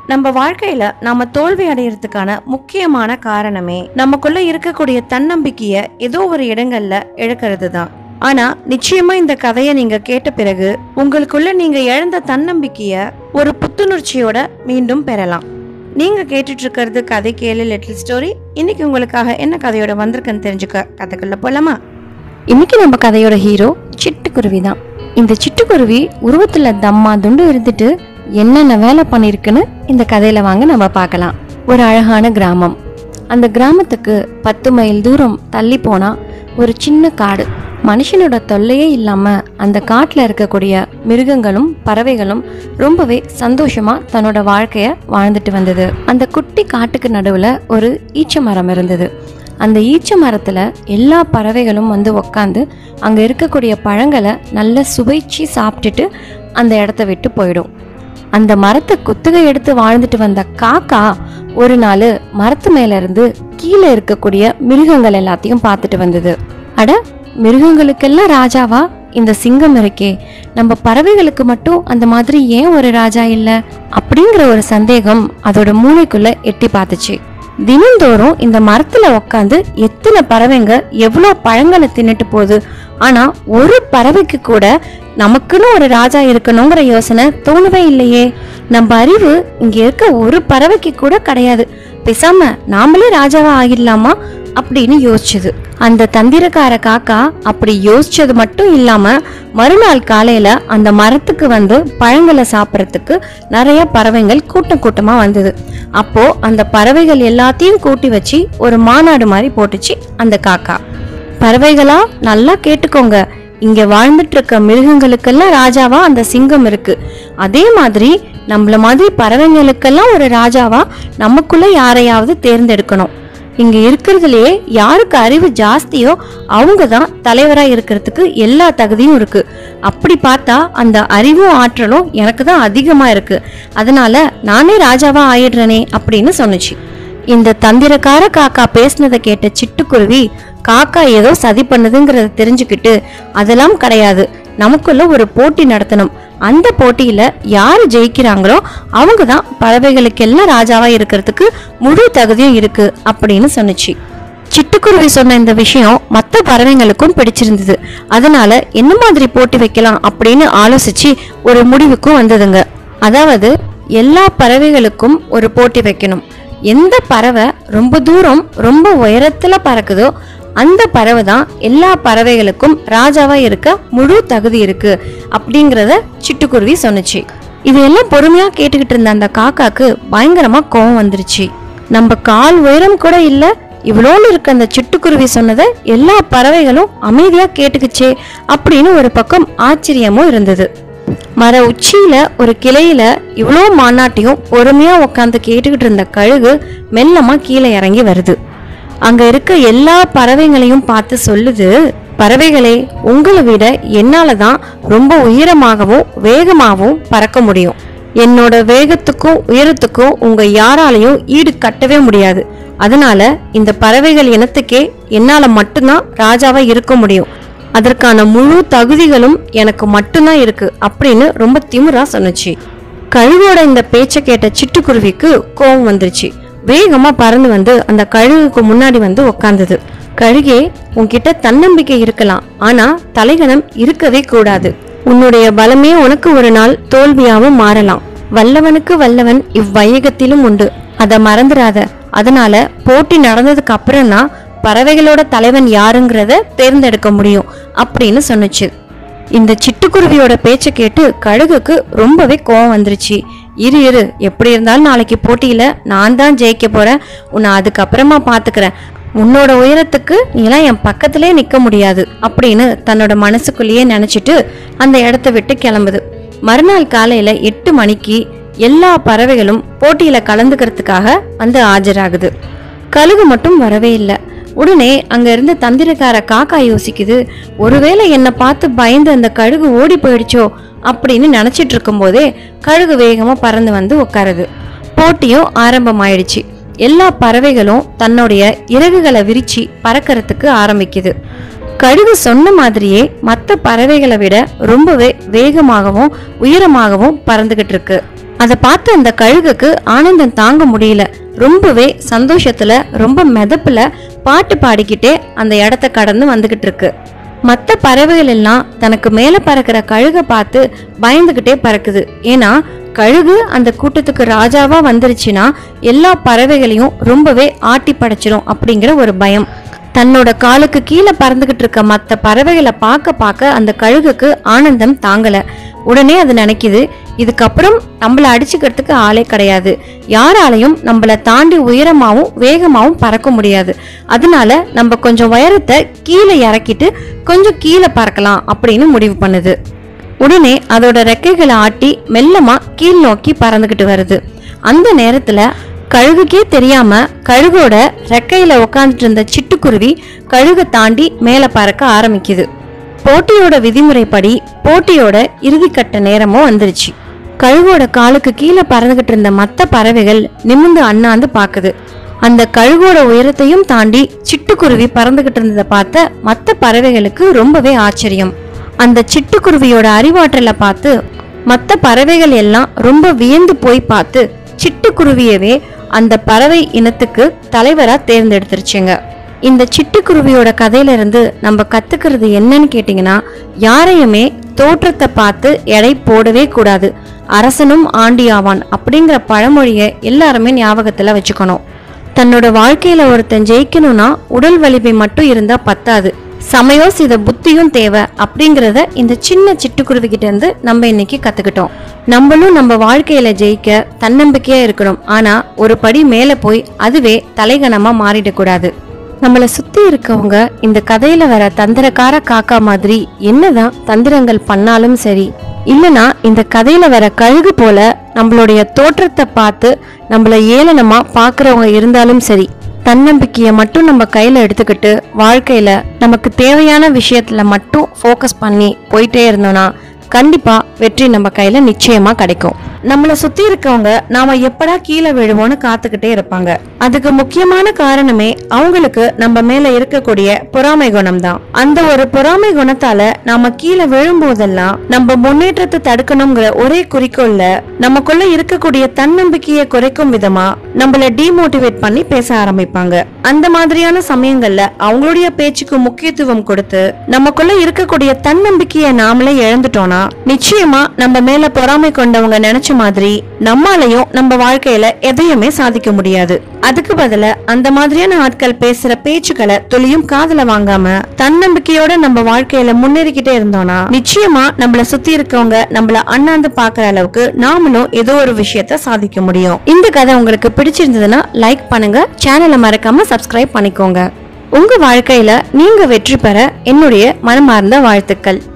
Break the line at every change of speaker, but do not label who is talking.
நம்ம வாழ்க்கையில நாம தோல்வி அடையறதுக்கான முக்கியமான காரணமே நமக்குள்ள இருக்கக்கூடிய தன்னம்பிக்கைய ஏதோ ஒரு இடங்கள்ல இழக்கிறது தான் ஆனா நிச்சயமா இந்த கதையை நீங்க கேட்ட பிறகு உங்களுக்குள்ள நீங்க இழந்த தன்னம்பிக்கைய ஒரு புத்துணர்ச்சியோட மீண்டும் பெறலாம் நீங்க கேட்டுட்டு இருக்கிறது கதை கேளு லிட்டில் ஸ்டோரி இன்னைக்கு உங்களுக்காக என்ன கதையோட வந்திருக்குன்னு தெரிஞ்சுக்க கதைக்குள்ள போலாமா இன்னைக்கு நம்ம கதையோட ஹீரோ சிட்டுக்குருவி தான் இந்த சிட்டுக்குருவி உருவத்துல தம்மா துண்டு இருந்துட்டு என்னென்ன வேலை பண்ணிருக்குன்னு இந்த கதையில வாங்க நம்ம பார்க்கலாம் ஒரு அழகான கிராமம் அந்த கிராமத்துக்கு பத்து மைல் தூரம் தள்ளி போனா ஒரு சின்ன காடு மனுஷனோட தொல்லையே இல்லாம அந்த காட்டுல இருக்கக்கூடிய மிருகங்களும் பறவைகளும் ரொம்பவே சந்தோஷமா தன்னோட வாழ்க்கைய வாழ்ந்துட்டு வந்தது அந்த குட்டி காட்டுக்கு நடுவுல ஒரு ஈச்ச மரம் இருந்தது அந்த ஈச்ச மரத்துல எல்லா பறவைகளும் வந்து உக்காந்து அங்க இருக்கக்கூடிய பழங்களை நல்லா சுவைச்சு சாப்பிட்டுட்டு அந்த இடத்த விட்டு போயிடும் அந்த மரத்தை குத்துகை எடுத்து வாழ்ந்துட்டு வந்த காக்கா ஒரு நாள் மரத்து மேல இருந்து கீழே இருக்கக்கூடிய மிருகங்கள் எல்லாத்தையும் பார்த்துட்டு வந்தது அட மிருகங்களுக்கெல்லாம் ராஜாவா இந்த சிங்கம் இருக்கே நம்ம பறவைகளுக்கு மட்டும் அந்த மாதிரி ஏன் ஒரு ராஜா இல்ல அப்படிங்கிற ஒரு சந்தேகம் அதோட மூளைக்குள்ள எட்டி பார்த்துச்சு தினந்தோறும் இந்த மரத்துல உட்காந்து எத்தனை பறவைங்க எவ்வளோ பழங்களை தின்னுட்டு போகுது ஆனா ஒரு பறவைக்கு கூட நமக்குன்னு ஒரு ராஜா இருக்கணுங்கிற யோசனை தோணவே இல்லையே நம்ம அறிவு இங்க இருக்க ஒரு பறவைக்கு கூட கிடையாது பேசாம நாமளே ராஜாவா ஆகிடலாமா அப்படின்னு யோசிச்சது அந்த தந்திரக்கார காக்கா அப்படி யோசிச்சது மட்டும் இல்லாம மறுநாள் காலையில அந்த மரத்துக்கு வந்து பழங்களை சாப்பிட்றதுக்கு நிறைய பறவைகள் கூட்டம் கூட்டமா வந்தது அப்போ அந்த பறவைகள் எல்லாத்தையும் கூட்டி வச்சு ஒரு மாநாடு மாதிரி போட்டுச்சு அந்த காக்கா பறவைகளா நல்லா கேட்டுக்கோங்க இங்க வாழ்ந்துட்டு இருக்க மிருகங்களுக்கெல்லாம் ராஜாவா அந்த சிங்கம் இருக்கு அதே மாதிரி நம்மள மாதிரி பறவைங்களுக்கெல்லாம் ஒரு ராஜாவா நமக்குள்ள யாரையாவது தேர்ந்தெடுக்கணும் இங்க இருக்கிறதுலயே யாருக்கு அறிவு ஜாஸ்தியோ அவங்க தான் தலைவரா இருக்கிறதுக்கு எல்லா தகுதியும் இருக்கு அப்படி பார்த்தா அந்த அறிவும் ஆற்றலும் எனக்கு தான் அதிகமா இருக்கு அதனால நானே ராஜாவா ஆயிடுறேனே அப்படின்னு சொன்னுச்சு இந்த தந்திரக்கார காக்கா பேசினதை கேட்ட சிட்டுக்குருவி காக்கா ஏதோ சதி பண்ணுதுங்கிறத தெரிஞ்சுக்கிட்டு அதெல்லாம் கிடையாது நமக்குள்ள ஒரு போட்டி நடத்தணும் அந்த போட்டியில யாரு ஜெயிக்கிறாங்களோ அவங்க தான் பறவைகளுக்கெல்லாம் ராஜாவா இருக்கிறதுக்கு முழு தகுதியும் இருக்கு அப்படின்னு சொன்னுச்சு சிட்டுக்குருவி சொன்ன இந்த விஷயம் மற்ற பறவைங்களுக்கும் பிடிச்சிருந்தது அதனால என்ன மாதிரி போட்டி வைக்கலாம் அப்படின்னு ஆலோசிச்சு ஒரு முடிவுக்கும் வந்ததுங்க அதாவது எல்லா பறவைகளுக்கும் ஒரு போட்டி வைக்கணும் எந்த பறவை ரொம்ப தூரம் ரொம்ப உயரத்துல பறக்குதோ அந்த பறவை தான் எல்லா பறவைகளுக்கும் ராஜாவா இருக்க முழு தகுதி இருக்கு அப்படிங்கறத சிட்டுக்குருவி சொன்னுச்சு இதையெல்லாம் பொறுமையா கேட்டுக்கிட்டு இருந்த அந்த காக்காக்கு பயங்கரமா கோவம் வந்துருச்சு நம்ம கால் உயரம் கூட இல்ல இவ்வளோன்னு இருக்க அந்த சிட்டுக்குருவி சொன்னதை எல்லா பறவைகளும் அமைதியா கேட்டுக்குச்சே அப்படின்னு ஒரு பக்கம் ஆச்சரியமும் இருந்தது மர உச்சியில ஒரு கிளையில இவ்வளோ மாநாட்டையும் பொறுமையா உட்காந்து கேட்டுக்கிட்டு இருந்த கழுகு மெல்லமா கீழே இறங்கி வருது அங்க இருக்க எல்லா பறவைகளையும் பார்த்து சொல்லுது பறவைகளே உங்களை விட என்னால தான் ரொம்ப உயரமாகவும் வேகமாகவும் பறக்க முடியும் என்னோட வேகத்துக்கும் உயரத்துக்கும் உங்க யாராலையும் ஈடு கட்டவே முடியாது அதனால இந்த பறவைகள் இனத்துக்கே என்னால மட்டும்தான் ராஜாவா இருக்க முடியும் அதற்கான முழு தகுதிகளும் எனக்கு மட்டும்தான் இருக்கு அப்படின்னு ரொம்ப திமிரா சொன்னுச்சு கழுகோட இந்த பேச்சை கேட்ட சிட்டுக்குருவிக்கு கோபம் வந்துருச்சு வேகமா பறந்து வந்து அந்த கழுகுக்கு முன்னாடி வந்து உக்காந்தது கழுகே உன்கிட்ட தன்னம்பிக்கை இருக்கலாம் ஆனா தலைகணம் இருக்கவே கூடாது உன்னுடைய பலமே உனக்கு ஒரு நாள் தோல்வியாவும் மாறலாம் வல்லவனுக்கு வல்லவன் இவ்வையகத்திலும் உண்டு அத மறந்துடாத அதனால போட்டி நடந்ததுக்கு அப்புறம் தான் பறவைகளோட தலைவன் யாருங்கிறத தேர்ந்தெடுக்க முடியும் அப்படின்னு சொன்னுச்சு இந்த சிட்டுக்குருவியோட பேச்சை கேட்டு கழுகுக்கு ரொம்பவே கோவம் வந்துருச்சு இரு இரு எப்படி இருந்தாலும் நாளைக்கு போட்டியில நான் தான் ஜெயிக்க போறேன் உன்னை அதுக்கப்புறமா பாத்துக்கிறேன் உன்னோட உயரத்துக்கு நீலாம் என் பக்கத்திலே நிக்க முடியாது அப்படின்னு தன்னோட மனசுக்குள்ளேயே நினைச்சிட்டு அந்த இடத்த விட்டு கிளம்புது மறுநாள் காலையில எட்டு மணிக்கு எல்லா பறவைகளும் போட்டியில கலந்துக்கிறதுக்காக வந்து ஆஜராகுது கழுகு மட்டும் வரவே இல்லை உடனே அங்க இருந்த தந்திரக்கார காக்கா யோசிக்குது ஒருவேளை என்னை பார்த்து பயந்து அந்த கழுகு ஓடி போயிடுச்சோ அப்படின்னு நினைச்சிட்டு இருக்கும்போதே கழுகு வேகமா பறந்து வந்து உட்காருது போட்டியும் ஆரம்பமாயிடுச்சு எல்லா பறவைகளும் தன்னுடைய இறகுகளை விரிச்சு பறக்கறதுக்கு ஆரம்பிக்குது கழுகு சொன்ன மாதிரியே மற்ற பறவைகளை விட ரொம்பவே வேகமாகவும் உயரமாகவும் பறந்துகிட்டு இருக்கு அதை பார்த்து அந்த கழுகுக்கு ஆனந்தம் தாங்க முடியல ரொம்பவே சந்தோஷத்துல ரொம்ப மெதப்புல பாட்டு பாடிக்கிட்டே அந்த இடத்த கடந்து வந்துகிட்டு இருக்கு மற்ற பறவைகள் எல்லாம் தனக்கு மேல பறக்கிற கழுகை பார்த்து பயந்துகிட்டே பறக்குது ஏன்னா கழுகு அந்த கூட்டத்துக்கு ராஜாவா வந்துருச்சுன்னா எல்லா பறவைகளையும் ரொம்பவே ஆட்டி படைச்சிரும் அப்படிங்கிற ஒரு பயம் தன்னோட காலுக்கு கீழே பறந்துகிட்டு இருக்க மற்ற பறவைகளை பார்க்க பார்க்க அந்த கழுகுக்கு ஆனந்தம் தாங்கல உடனே அது நினைக்குது இதுக்கப்புறம் நம்மள அடிச்சுக்கிறதுக்கு ஆளே கிடையாது யாராலையும் நம்மள தாண்டி உயரமாவும் வேகமாவும் பறக்க முடியாது அதனால நம்ம கொஞ்சம் உயரத்தை கீழே இறக்கிட்டு கொஞ்சம் கீழே பறக்கலாம் அப்படின்னு முடிவு பண்ணுது உடனே அதோட ரெக்கைகளை ஆட்டி மெல்லமா கீழ் நோக்கி பறந்துகிட்டு வருது அந்த நேரத்துல கழுகுக்கே தெரியாம கழுகோட ரெக்கையில உட்காந்துட்டு இருந்த சிட்டுக்குருவி கழுகை தாண்டி மேல பறக்க ஆரம்பிக்குது போட்டியோட விதிமுறைப்படி போட்டியோட இறுதிக்கட்ட நேரமும் வந்துருச்சு கழுகோட காலுக்கு கீழே பறந்துகிட்டு இருந்த மற்ற பறவைகள் நிமிந்து அண்ணாந்து பாக்குது அந்த கழுகோட உயரத்தையும் தாண்டி சிட்டுக்குருவி பறந்துகிட்டு இருந்ததை பார்த்த மற்ற பறவைகளுக்கு ரொம்பவே ஆச்சரியம் அந்த சிட்டுக்குருவியோட அறிவாற்றலை பார்த்து மற்ற பறவைகள் எல்லாம் ரொம்ப வியந்து போய் பார்த்து சிட்டுக்குருவியவே அந்த பறவை இனத்துக்கு தலைவரா தேர்ந்தெடுத்துருச்சுங்க இந்த சிட்டுக்குருவியோட கதையில இருந்து நம்ம கத்துக்கிறது என்னன்னு கேட்டிங்கன்னா யாரையுமே தோற்றத்தை பார்த்து எடை போடவே கூடாது அரசனும் ஆண்டியாவான் அப்படிங்கிற பழமொழியை எல்லாருமே ஞாபகத்துல வச்சுக்கணும் தன்னோட வாழ்க்கையில ஒருத்தன் ஜெயிக்கணும்னா உடல் வலிமை மட்டும் இருந்தா பத்தாது சமயோசித புத்தியும் தேவை அப்படிங்கிறத இந்த சின்ன சிட்டுக்குருவி கிட்ட இருந்து நம்ம இன்னைக்கு கத்துக்கிட்டோம் நம்மளும் நம்ம வாழ்க்கையில ஜெயிக்க தன்னம்பிக்கையா இருக்கணும் ஆனா ஒரு படி மேல போய் அதுவே தலைகணமா மாறிடக்கூடாது நம்மள சுத்தி இருக்கவங்க இந்த கதையில வர தந்திரக்கார காக்கா மாதிரி என்னதான் தந்திரங்கள் பண்ணாலும் சரி இல்லனா இந்த கதையில வர கழுகு போல நம்மளுடைய தோற்றத்தை பார்த்து நம்மள ஏளனமா பாக்குறவங்க இருந்தாலும் சரி தன்னம்பிக்கையை மட்டும் நம்ம கையில எடுத்துக்கிட்டு வாழ்க்கையில நமக்கு தேவையான விஷயத்துல மட்டும் ஃபோக்கஸ் பண்ணி போயிட்டே இருந்தோம்னா கண்டிப்பா வெற்றி நம்ம கையில நிச்சயமா கிடைக்கும் நம்மள சுத்தி இருக்கவங்க நாம எப்படா கீழே விழுவோம்னு காத்துக்கிட்டே இருப்பாங்க அதுக்கு முக்கியமான காரணமே அவங்களுக்கு நம்ம மேல இருக்கக்கூடிய பொறாமை குணம் தான் அந்த ஒரு பொறாமை குணத்தால நாம கீழே விழும்போதெல்லாம் நம்ம முன்னேற்றத்தை தடுக்கணுங்கிற ஒரே குறிக்கோள்ல நமக்குள்ள இருக்கக்கூடிய தன்னம்பிக்கையை குறைக்கும் விதமா நம்மள டிமோட்டிவேட் பண்ணி பேச ஆரம்பிப்பாங்க அந்த மாதிரியான சமயங்கள்ல அவங்களுடைய பேச்சுக்கு முக்கியத்துவம் கொடுத்து நமக்குள்ள இருக்கக்கூடிய தன்னம்பிக்கையை நாமளே இழந்துட்டோம்னா நிச்சயமா நம்ம மேல பொறாமை கொண்டவங்க நினைச்ச மாதிரி நம்மாலையும் நம்ம வாழ்க்கையில எதையுமே சாதிக்க முடியாது அதுக்கு பதிலா அந்த மாதிரியான ஆட்கள் பேசுற பேச்சுக்களை துளியும் காதுல வாங்காம தன்னம்பிக்கையோட நம்ம வாழ்க்கையில முன்னேறிக்கிட்டே இருந்தோம்னா நிச்சயமா நம்மள சுத்தி இருக்கவங்க நம்மள அண்ணாந்து பாக்குற அளவுக்கு நாமளும் ஏதோ ஒரு விஷயத்த சாதிக்க முடியும் இந்த கதை உங்களுக்கு பிடிச்சிருந்ததுன்னா லைக் பண்ணுங்க சேனலை மறக்காம சப்ஸ்கிரைப் பண்ணிக்கோங்க உங்க வாழ்க்கையில நீங்க வெற்றி பெற என்னுடைய மனமார்ந்த வாழ்த்துக்கள்